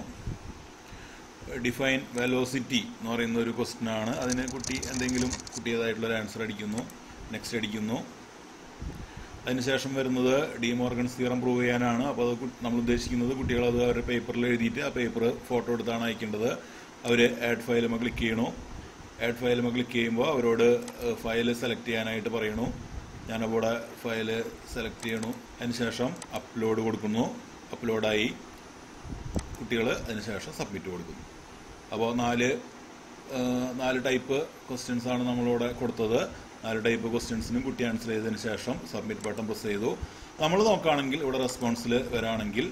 ഡിഫൈൻ വെലോസിറ്റി എന്ന് പറയുന്ന ഒരു ക്വസ്റ്റ്യൻ ആണ് അതിന് കുട്ടി എന്തെങ്കിലും കുട്ടിയതായിട്ടുള്ള ഒരു ആൻസർ അടിക്കുന്നു നെക്സ്റ്റ് അടിക്കുന്നു അതിനുശേഷം വരുന്നത് ഡിമോർഗൻസ് തിയറം പ്രൂവ് ചെയ്യാനാണ് അപ്പോൾ അത് കു- നമ്മൾ ഉദ്ദേശിക്കുന്നത് കുട്ടികൾ അത് അവരുടെ പേപ്പറിൽ എഴുതിയിട്ട് ആ പേപ്പർ ഫോട്ടോ എടുത്താണ് അയക്കേണ്ടത് അവർ ആഡ് ഫയലുമ ക്ലിക്ക് ചെയ്യണു ആഡ് ഫയലുമ ക്ലിക്ക് ചെയ്യുമ്പോൾ അവരോട് ഫയൽ സെലക്ട് ചെയ്യാനായിട്ട് പറയണു ഞാനവിടെ ഫയൽ സെലക്ട് ചെയ്യണു അതിനുശേഷം അപ്ലോഡ് കൊടുക്കുന്നു അപ്ലോഡായി കുട്ടികൾ അതിനുശേഷം സബ്മിറ്റ് കൊടുക്കുന്നു അപ്പോൾ നാല് ആ, നാല് ടൈപ്പ് ക്വസ്റ്റ്യൻസ് ആണ് നമ്മളിവിടെ കൊടുത്തത് നാല് ടൈപ്പ് ക്വസ്റ്റ്യൻസിനും കുട്ടി ആൻസർ ചെയ്തതിന് ശേഷം സബ്മിറ്റ് ബട്ടൺ പ്രസ് ചെയ്തു നമ്മൾ നോക്കുകയാണെങ്കിൽ ഇവിടെ റെസ്പോൺസിൽ വരാണെങ്കിൽ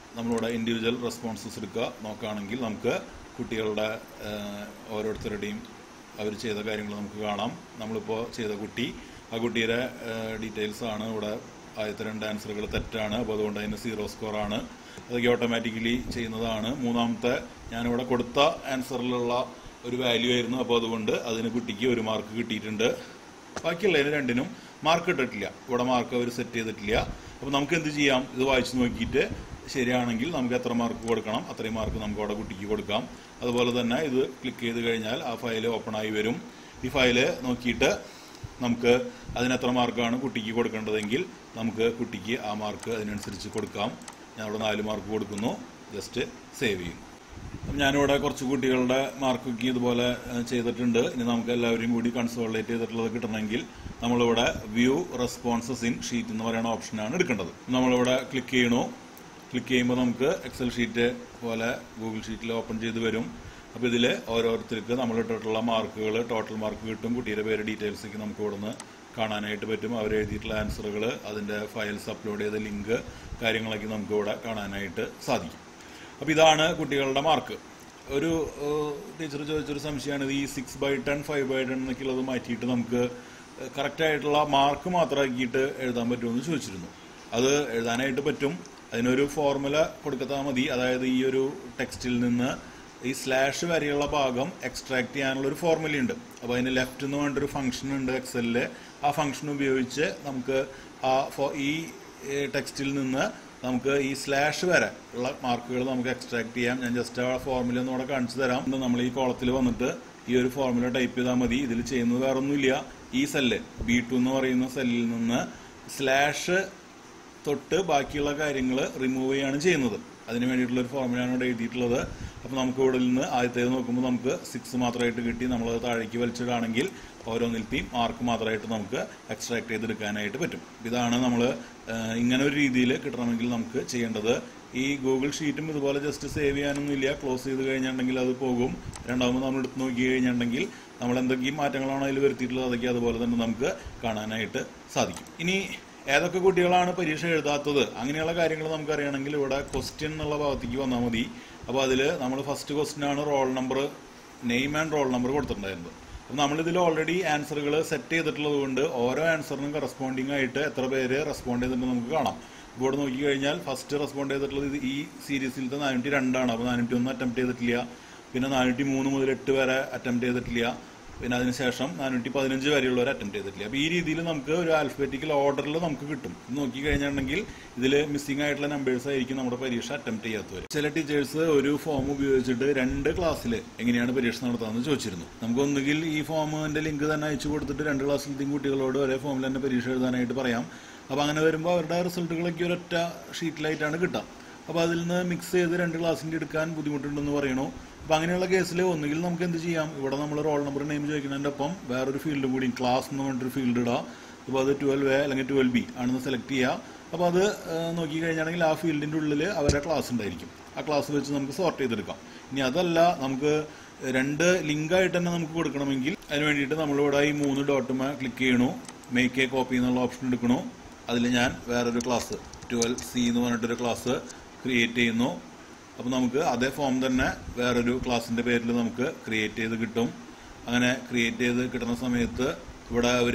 നമ്മളിവിടെ ഇൻഡിവിജ്വൽ റെസ്പോൺസസ് എടുക്കുക നോക്കുകയാണെങ്കിൽ നമുക്ക് കുട്ടികളുടെ ആ, ഓരോരുത്തരുടെയും അവർ ചെയ്ത കാര്യങ്ങൾ നമുക്ക് കാണാം നമ്മളിപ്പോൾ ചെയ്ത കുട്ടി ആ കുട്ടിയുടെ ഡീറ്റെയിൽസ് ആണ് ഇവിടെ ആദ്യത്തെ രണ്ട് ആൻസറുകൾ തെറ്റാണ് അപ്പോൾ അതുകൊണ്ട് അതിന് സീറോ സ്കോറാണ് അതൊക്കെ ഓട്ടോമാറ്റിക്കലി ചെയ്യുന്നതാണ് മൂന്നാമത്തെ ഞാനിവിടെ കൊടുത്ത ആൻസറിലുള്ള ഒരു വാല്യൂ ആയിരുന്നു അപ്പോൾ അതുകൊണ്ട് അതിന് കുട്ടിക്ക് ഒരു മാർക്ക് കിട്ടിയിട്ടുണ്ട് ബാക്കിയുള്ളതിന് രണ്ടിനും മാർക്ക് ഇട്ടിട്ടില്ല ഇവിടെ മാർക്ക് അവർ സെറ്റ് ചെയ്തിട്ടില്ല അപ്പോൾ നമുക്ക് എന്ത് ചെയ്യാം ഇത് വായിച്ച് നോക്കിയിട്ട് ശരിയാണെങ്കിൽ നമുക്ക് എത്ര മാർക്ക് കൊടുക്കണം അത്രയും മാർക്ക് നമുക്ക് അവിടെ കുട്ടിക്ക് കൊടുക്കാം അതുപോലെ തന്നെ ഇത് ക്ലിക്ക് ചെയ്ത് കഴിഞ്ഞാൽ ആ ഫയൽ ഓപ്പൺ ആയി വരും ഈ ഫയല് നോക്കിയിട്ട് നമുക്ക് അതിന് എത്ര മാർക്കാണ് കുട്ടിക്ക് കൊടുക്കേണ്ടതെങ്കിൽ നമുക്ക് കുട്ടിക്ക് ആ മാർക്ക് അതിനനുസരിച്ച് കൊടുക്കാം ഞാൻ അവിടെ നാല് മാർക്ക് കൊടുക്കുന്നു ജസ്റ്റ് സേവ് ചെയ്യും അപ്പം ഞാനിവിടെ കുറച്ച് കുട്ടികളുടെ മാർക്കൊക്കെ ഇതുപോലെ ഏഹ്, ചെയ്തിട്ടുണ്ട് ഇനി നമുക്ക് എല്ലാവരും കൂടി കൺസോളിഡേറ്റ് ചെയ്തിട്ടുള്ളത് കിട്ടണമെങ്കിൽ നമ്മളിവിടെ വ്യൂ റെസ്പോൺസസ് ഇൻ ഷീറ്റ് എന്ന് പറയുന്ന ഓപ്ഷനാണ് എടുക്കേണ്ടത് നമ്മളിവിടെ ക്ലിക്ക് ചെയ്യണു ക്ലിക്ക് ചെയ്യുമ്പോൾ നമുക്ക് എക്സൽ ഷീറ്റ് പോലെ ഗൂഗിൾ ഷീറ്റിൽ ഓപ്പൺ ചെയ്ത് വരും അപ്പോൾ ഇതിൽ ഓരോരുത്തർക്ക് നമ്മൾ ഇട്ടിട്ടുള്ള മാർക്കുകൾ ടോട്ടൽ മാർക്ക് കിട്ടും കുട്ടിയുടെ പേര് ഡീറ്റെയിൽസ് ഒക്കെ നമുക്ക് ഇവിടുന്ന് കാണാനായിട്ട് പറ്റും അവർ എഴുതിയിട്ടുള്ള ആൻസറുകൾ അതിൻ്റെ ഫയൽസ് അപ്ലോഡ് ചെയ്ത ലിങ്ക് കാര്യങ്ങളൊക്കെ നമുക്ക് ഇവിടെ കാണാനായിട്ട് സാധിക്കും അപ്പോൾ ഇതാണ് കുട്ടികളുടെ മാർക്ക് ഒരു ടീച്ചർ ചോദിച്ചൊരു സംശയമാണ് ഇത് ഈ six by ten five by ten എന്നൊക്കെ ഉള്ളത് മാറ്റിയിട്ട് നമുക്ക് കറക്റ്റ് ആയിട്ടുള്ള മാർക്ക് മാത്രമാക്കിയിട്ട് എഴുതാൻ പറ്റുമെന്ന് ചോദിച്ചിരുന്നു അത് എഴുതാനായിട്ട് പറ്റും അതിനൊരു ഫോർമുല കൊടുത്താൽ മതി അതായത് ഈ ഒരു ടെക്സ്റ്റിൽ നിന്ന് ഈ സ്ലാഷ് വരെയുള്ള ഭാഗം എക്സ്ട്രാക്ട് ചെയ്യാനുള്ള ഒരു ഫോർമുലയുണ്ട് അപ്പോൾ അതിന് ലെഫ്റ്റ് എന്ന് പറഞ്ഞിട്ടൊരു ഫംഗ്ഷൻ ഉണ്ട് എക്സലിൽ ആ ഫംഗ്ഷൻ ഉപയോഗിച്ച് നമുക്ക് ആ ഫോ- ഈ ടെക്സ്റ്റിൽ നിന്ന് നമുക്ക് ഈ സ്ലാഷ് വരെ ഉള്ള മാർക്കുകൾ നമുക്ക് എക്സ്ട്രാക്ട് ചെയ്യാം ഞാൻ ജസ്റ്റ് ആ ഫോർമുല ഒന്ന് ഇവിടെ കാണിച്ചു തരാം ഇന്ന് നമ്മൾ ഈ കോളത്തിൽ വന്നിട്ട് ഈ ഒരു ഫോർമുല ടൈപ്പ് ചെയ്താൽ മതി ഇതിൽ ചെയ്യുന്നത് വേറെ ഒന്നുമില്ല ഈ സെല്ല് ബി ടു എന്ന് പറയുന്ന സെല്ലിൽ നിന്ന് സ്ലാഷ് തൊട്ട് ബാക്കിയുള്ള കാര്യങ്ങൾ റിമൂവ് ചെയ്യാണ് ചെയ്യുന്നത് അതിന് വേണ്ടിയിട്ടുള്ള ഒരു ഫോർമുലയാണ് ഇവിടെ എഴുതിയിട്ടുള്ളത് അപ്പോൾ നമുക്ക് ഇവിടെ നിന്ന് ആദ്യത്തേത് നോക്കുമ്പോൾ നമുക്ക് സിക്സ് മാത്രമായിട്ട് കിട്ടി നമ്മളത് താഴേക്ക് വലിച്ചിടുകയാണെങ്കിൽ ഓരോന്നിലത്തെയും മാർക്ക് മാത്രമായിട്ട് നമുക്ക് എക്സ്ട്രാക്ട് ചെയ്തെടുക്കാനായിട്ട് പറ്റും ഇതാണ് നമ്മൾ ഇങ്ങനെ ഒരു രീതിയിൽ കിട്ടണമെങ്കിൽ നമുക്ക് ചെയ്യേണ്ടത് ഈ ഗൂഗിൾ ഷീറ്റും ഇതുപോലെ ജസ്റ്റ് സേവ് ചെയ്യാനൊന്നും ഇല്ല ക്ലോസ് ചെയ്ത് കഴിഞ്ഞിട്ടുണ്ടെങ്കിൽ അത് പോകും രണ്ടാമത് നമ്മൾ എടുത്ത് നോക്കി കഴിഞ്ഞിട്ടുണ്ടെങ്കിൽ നമ്മൾ എന്തൊക്കെയും മാറ്റങ്ങളാണ് അതിൽ വരുത്തിയിട്ടുള്ളത് അതൊക്കെ അതുപോലെ തന്നെ നമുക്ക് കാണാനായിട്ട് സാധിക്കും ഇനി ഏതൊക്കെ കുട്ടികളാണ് പരീക്ഷ എഴുതാത്തത് അങ്ങനെയുള്ള കാര്യങ്ങൾ നമുക്ക് അറിയണമെങ്കിൽ ഇവിടെ ക്വസ്റ്റ്യൻ എന്നുള്ള ഭാഗത്തേക്ക് വന്നാൽ മതി അപ്പോൾ അതിൽ നമ്മൾ ഫസ്റ്റ് ക്വസ്റ്റ്യൻ ആണ് roll number name and roll number കൊടുത്തിട്ടുണ്ടായിരുന്നത് അപ്പോൾ നമ്മളിതിൽ ഓൾറെഡി ആൻസറുകൾ സെറ്റ് ചെയ്തിട്ടുള്ളത് കൊണ്ട് ഓരോ ആൻസറിനും കറസ്പോണ്ടിങ് ആയിട്ട് എത്ര പേര് റെസ്പോണ്ട് ചെയ്തിട്ടുണ്ടെന്ന് നമുക്ക് കാണാം ഇപ്പോൾ ഇവിടെ നോക്കി കഴിഞ്ഞാൽ ഫസ്റ്റ് റെസ്പോണ്ട് ചെയ്തിട്ടുള്ളത് ഇത് ഈ സീരീസിലത്തെ നാനൂറ്റി രണ്ടാണ് അപ്പോൾ നാനൂറ്റി ഒന്ന് അറ്റംപ്റ്റ് ചെയ്തിട്ടില്ല പിന്നെ നാനൂറ്റി മൂന്ന് മുതൽ എട്ട് വരെ അറ്റംപ്റ്റ് ചെയ്തിട്ടില്ല പിന്നെ അതിനുശേഷം നാനൂറ്റി പതിനഞ്ച് വരെയുള്ളവർ അറ്റംപ്റ്റ് ചെയ്തിട്ടില്ല അപ്പോൾ ഈ രീതിയിൽ നമുക്ക് ഒരു ആൽഫബറ്റിക്കൽ ഓർഡറിൽ നമുക്ക് കിട്ടും ഇത് നോക്കി കഴിഞ്ഞിട്ടുണ്ടെങ്കിൽ ഇതിൽ മിസ്സിംഗ് ആയിട്ടുള്ള നമ്പേഴ്സ് ആയിരിക്കും നമ്മുടെ പരീക്ഷ അറ്റംപ്റ്റ് ചെയ്യാത്തവർ ചില ടീച്ചേഴ്സ് ഒരു ഫോം ഉപയോഗിച്ചിട്ട് രണ്ട് ക്ലാസ്സിൽ എങ്ങനെയാണ് പരീക്ഷ നടത്താമെന്ന് ചോദിച്ചിരുന്നു നമുക്ക് ഒന്നുകിൽ ഈ ഫോമിന്റെ ലിങ്ക് തന്നെ അയച്ചു കൊടുത്തിട്ട് രണ്ട് ക്ലാസ്സിലത്തെയും കുട്ടികളോട് ഒരേ ഫോമിൽ തന്നെ പരീക്ഷ എഴുതാനായിട്ട് പറയാം അപ്പോൾ അങ്ങനെ വരുമ്പോൾ അവരുടെ റിസൾട്ടുകളൊക്കെ ഒരൊറ്റ ഷീറ്റിലായിട്ടാണ് കിട്ടുക അപ്പോൾ അതിൽ നിന്ന് മിക്സ് ചെയ്ത് രണ്ട് ക്ലാസ്സിൻ്റെ എടുക്കാൻ ബുദ്ധിമുട്ടുണ്ടെന്ന് പറയണു അപ്പോൾ അങ്ങനെയുള്ള കേസിൽ ഒന്നുകിൽ നമുക്ക് എന്ത് ചെയ്യാം ഇവിടെ നമ്മൾ റോൾ നമ്പർ നെയിം ചോദിക്കുന്നതിൻ്റെ ഒപ്പം വേറൊരു ഫീൽഡ് കൂടി ക്ലാസ് എന്ന് പറഞ്ഞിട്ടൊരു ഫീൽഡ് ഇടാം അപ്പോൾ അത് ട്വൽവ് എ അല്ലെങ്കിൽ ട്വൽവ് ബി ആണെന്ന് സെലക്ട് ചെയ്യുക അപ്പോൾ അത് നോക്കി കഴിഞ്ഞാണെങ്കിൽ ആ ഫീൽഡിൻ്റെ ഉള്ളിൽ അവരുടെ ക്ലാസ് ഉണ്ടായിരിക്കും ആ ക്ലാസ് വെച്ച് നമുക്ക് സോർട്ട് ചെയ്തെടുക്കാം ഇനി അതല്ല നമുക്ക് രണ്ട് ലിങ്കായിട്ട് തന്നെ നമുക്ക് കൊടുക്കണമെങ്കിൽ അതിന് വേണ്ടിയിട്ട് നമ്മളിവിടെ ഈ മൂന്ന് ഡോട്ടുമ ക്ലിക്ക് ചെയ്യണു മേക്ക് എ കോപ്പി എന്നുള്ള ഓപ്ഷൻ എടുക്കണു അതിൽ ഞാൻ വേറൊരു ക്ലാസ് ട്വൽവ് സി എന്ന് പറഞ്ഞിട്ടൊരു ക്ലാസ് ക്രിയേറ്റ് ചെയ്യുന്നു അപ്പോൾ നമുക്ക് അതേ ഫോം തന്നെ വേറൊരു ക്ലാസ്സിൻ്റെ പേരിൽ നമുക്ക് ക്രിയേറ്റ് ചെയ്ത് കിട്ടും അങ്ങനെ ക്രിയേറ്റ് ചെയ്ത് കിട്ടുന്ന സമയത്ത് ഇവിടെ അവർ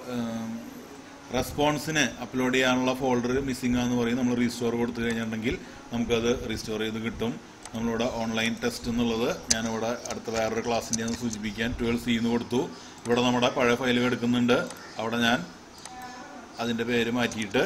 റെസ്പോൺസിന് അപ്ലോഡ് ചെയ്യാനുള്ള ഫോൾഡർ മിസ്സിംഗ് ആണെന്ന് പറയും നമ്മൾ റീസ്റ്റോർ കൊടുത്തു കഴിഞ്ഞിട്ടുണ്ടെങ്കിൽ നമുക്കത് റീസ്റ്റോർ ചെയ്ത് കിട്ടും നമ്മളിവിടെ ഓൺലൈൻ ടെസ്റ്റ് എന്നുള്ളത് ഞാനിവിടെ അടുത്ത വേറൊരു ക്ലാസ്സിൻ്റെ ഒന്ന് സൂചിപ്പിക്കാൻ ട്വൽവ് സി എന്ന് കൊടുത്തു ഇവിടെ നമ്മുടെ പഴയ ഫയലുകൾ എടുക്കുന്നുണ്ട് അവിടെ ഞാൻ അതിൻ്റെ പേര് മാറ്റിയിട്ട്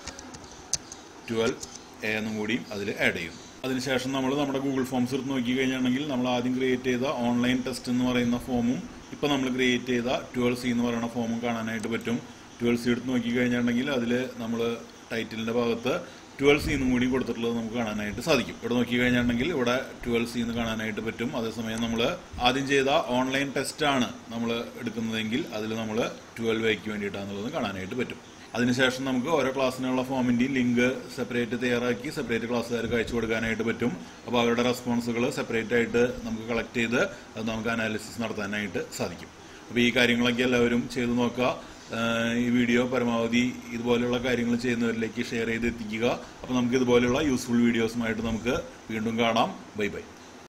ട്വൽവ് എ എന്നും കൂടി അതിൽ ആഡ് ചെയ്യും അതിനുശേഷം നമ്മൾ നമ്മുടെ ഗൂഗിൾ ഫോംസ് എടുത്ത് നോക്കി കഴിഞ്ഞിട്ടുണ്ടെങ്കിൽ നമ്മൾ ആദ്യം ക്രിയേറ്റ് ചെയ്ത ഓൺലൈൻ ടെസ്റ്റ് എന്ന് പറയുന്ന ഫോമും ഇപ്പോൾ നമ്മൾ ക്രിയേറ്റ് ചെയ്ത ട്വൽവ് സി എന്ന് പറയുന്ന ഫോമും കാണാനായിട്ട് പറ്റും ട്വൽവ് സി എടുത്ത് നോക്കി കഴിഞ്ഞിട്ടുണ്ടെങ്കിൽ അതിൽ നമ്മൾ ടൈറ്റിലിൻ്റെ ഭാഗത്ത് ട്വൽവ് സി എന്നും കൂടി കൊടുത്തിട്ടുള്ളത് നമുക്ക് കാണാനായിട്ട് സാധിക്കും ഇവിടെ നോക്കി കഴിഞ്ഞിട്ടുണ്ടെങ്കിൽ ഇവിടെ ട്വൽവ് സി എന്ന് കാണാനായിട്ട് പറ്റും അതേസമയം നമ്മൾ ആദ്യം ചെയ്ത ഓൺലൈൻ ടെസ്റ്റാണ് നമ്മൾ എടുക്കുന്നതെങ്കിൽ അതിൽ നമ്മൾ ട്വൽവ് എക്ക് വേണ്ടിയിട്ടാണെന്നുള്ളത് കാണാനായിട്ട് പറ്റും അതിനുശേഷം നമുക്ക് ഓരോ ക്ലാസ്സിനുള്ള ഫോമിൻ്റെയും ലിങ്ക് സെപ്പറേറ്റ് തയ്യാറാക്കി സെപ്പറേറ്റ് ക്ലാസ്സുകാർക്ക് അയച്ചു കൊടുക്കാനായിട്ട് പറ്റും അപ്പോൾ അവരുടെ റെസ്പോൺസുകൾ സെപ്പറേറ്റ് ആയിട്ട് നമുക്ക് കളക്ട് ചെയ്ത് അത് നമുക്ക് അനാലിസിസ് നടത്താനായിട്ട് സാധിക്കും അപ്പോൾ ഈ കാര്യങ്ങളൊക്കെ എല്ലാവരും ചെയ്തു നോക്കുക ഏഹ് ഈ വീഡിയോ പരമാവധി ഇതുപോലെയുള്ള കാര്യങ്ങൾ ചെയ്യുന്നവരിലേക്ക് ഷെയർ ചെയ്ത് എത്തിക്കുക അപ്പോൾ നമുക്ക് ഇതുപോലെയുള്ള യൂസ്ഫുൾ വീഡിയോസുമായിട്ട് നമുക്ക് വീണ്ടും കാണാം ബൈ ബൈ